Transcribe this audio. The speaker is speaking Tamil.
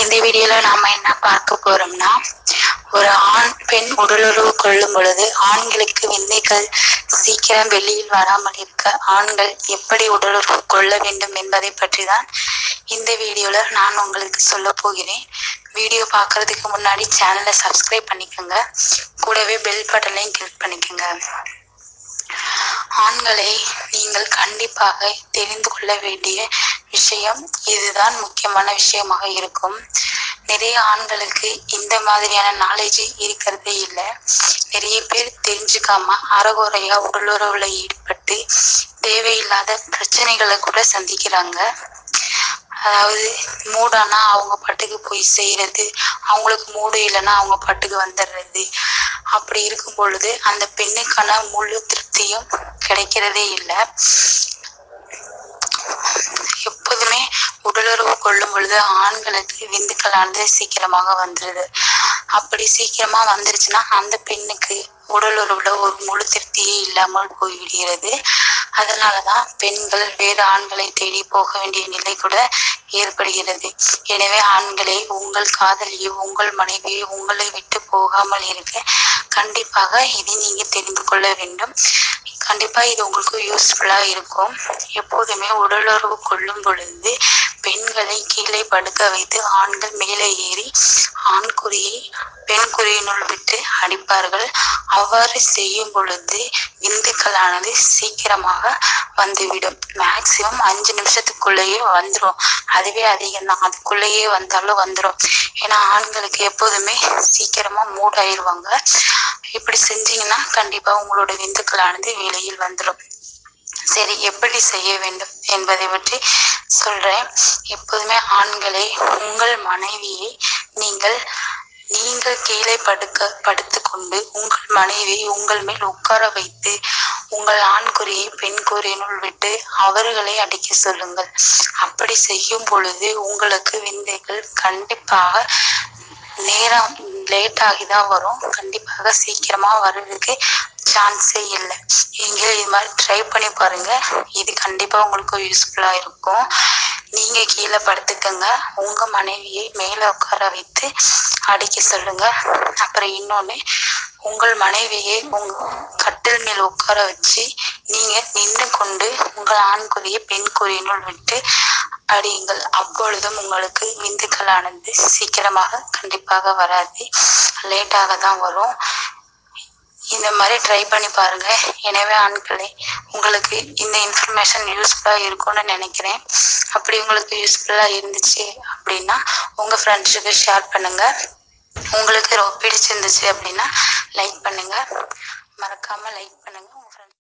இந்த வீடியோல நாம என்ன பார்க்க போறோம்னா ஒரு ஆண் பெண் உடலுறவு கொள்ளும் பொழுது ஆண்களுக்கு விந்தைகள் சீக்கிரம் வெளியில் வராமல் இருக்க ஆண்கள் எப்படி உடலுறவு கொள்ள வேண்டும் என்பதை பற்றி தான் இந்த வீடியோல நான் உங்களுக்கு சொல்ல போகிறேன் வீடியோ பார்க்கறதுக்கு முன்னாடி சேனலை சப்ஸ்கிரைப் பண்ணிக்கோங்க கூடவே பெல் பட்டனையும் கிளிக் பண்ணிக்கோங்க ஆண்களை நீங்கள் கண்டிப்பாக தெரிந்து கொள்ள வேண்டிய விஷயம் இதுதான் முக்கியமான விஷயமாக இருக்கும் நிறைய ஆண்களுக்கு இந்த மாதிரியான நாலேஜ் இருக்கிறதே இல்லை நிறைய பேர் தெரிஞ்சுக்காம அறகுறையா உடலுறவுல ஈடுபட்டு தேவையில்லாத பிரச்சனைகளை கூட சந்திக்கிறாங்க அதாவது மூடானா அவங்க பாட்டுக்கு போய் செய்யறது அவங்களுக்கு மூடு இல்லைன்னா அவங்க பாட்டுக்கு வந்துடுறது அப்படி இருக்கும் பொழுது அந்த பெண்ணுக்கான முழு திருப்தியும் கிடைக்கிறதே இல்லை எப்போதுமே உடலுறவு கொள்ளும் பொழுது ஆண்களுக்கு விந்துக்களானது சீக்கிரமாக வந்துடுது அப்படி சீக்கிரமா வந்துருச்சுன்னா அந்த பெண்ணுக்கு உடலுறவுல ஒரு முழு திருப்தியே இல்லாமல் போய்விடுகிறது அதனாலதான் பெண்கள் வேறு ஆண்களை தேடி போக வேண்டிய நிலை கூட ஏற்படுகிறது எனவே ஆண்களே உங்கள் காதலியோ உங்கள் மனைவியோ உங்களை விட்டு போகாமல் இருக்க கண்டிப்பாக இதை நீங்க தெரிந்து கொள்ள வேண்டும் கண்டிப்பா இது உங்களுக்கு யூஸ்ஃபுல்லா இருக்கும் எப்போதுமே உடலுறவு கொள்ளும் பொழுது பெண்களை கீழே படுக்க வைத்து ஆண்கள் மேலே ஏறி ஆண் குறியை பெண் குறியினுள் விட்டு அடிப்பார்கள் அவ்வாறு செய்யும் பொழுது விந்துக்களானது சீக்கிரமாக வந்துவிடும் மேக்சிமம் அஞ்சு நிமிஷத்துக்குள்ளேயே வந்துடும் அதுவே அதிகம் தான் அதுக்குள்ளேயே வந்தாலும் வந்துடும் ஏன்னா ஆண்களுக்கு எப்போதுமே சீக்கிரமா மூடாயிருவாங்க இப்படி செஞ்சீங்கன்னா கண்டிப்பா உங்களோட விந்துக்களானது வெளியில் வந்துடும் சரி எப்படி செய்ய வேண்டும் என்பதை பற்றி சொல்றேன் எப்போதுமே ஆண்களே உங்கள் மனைவியை நீங்கள் நீங்கள் கீழே படுக்க படுத்துக்கொண்டு உங்கள் மனைவியை உங்கள் மேல் உட்கார வைத்து உங்கள் ஆண் குறியை பெண் குறியினுள் விட்டு அவர்களை அடிக்க சொல்லுங்கள் அப்படி செய்யும் பொழுது உங்களுக்கு விந்தைகள் கண்டிப்பாக நேரம் லேட் ஆகி தான் வரும் கண்டிப்பாக சீக்கிரமா வர்றதுக்கு சான்ஸே இல்லை நீங்க இது மாதிரி ட்ரை பண்ணி பாருங்க இது கண்டிப்பா உங்களுக்கு யூஸ்ஃபுல்லா இருக்கும் நீங்க கீழே படுத்துக்கங்க உங்க மனைவியை மேல உட்கார வைத்து அடிக்க சொல்லுங்க அப்புறம் இன்னொன்னு உங்கள் மனைவியை உங்க கட்டில் மேல் உட்கார வச்சு நீங்க நின்று கொண்டு உங்கள் ஆண் குறியை பெண் குறியினுள் விட்டு அடியுங்கள் அப்பொழுதும் உங்களுக்கு விந்துக்களானது சீக்கிரமாக கண்டிப்பாக வராது லேட்டாக தான் வரும் இந்த மாதிரி ட்ரை பண்ணி பாருங்க எனவே ஆண்களே உங்களுக்கு இந்த இன்ஃபர்மேஷன் யூஸ்ஃபுல்லா இருக்கும்னு நினைக்கிறேன் அப்படி உங்களுக்கு யூஸ்ஃபுல்லா இருந்துச்சு அப்படின்னா உங்க ஃப்ரெண்ட்ஸுக்கு ஷேர் பண்ணுங்க உங்களுக்கு ரொம்ப பிடிச்சிருந்துச்சு அப்படின்னா லைக் பண்ணுங்க மறக்காம லைக் பண்ணுங்க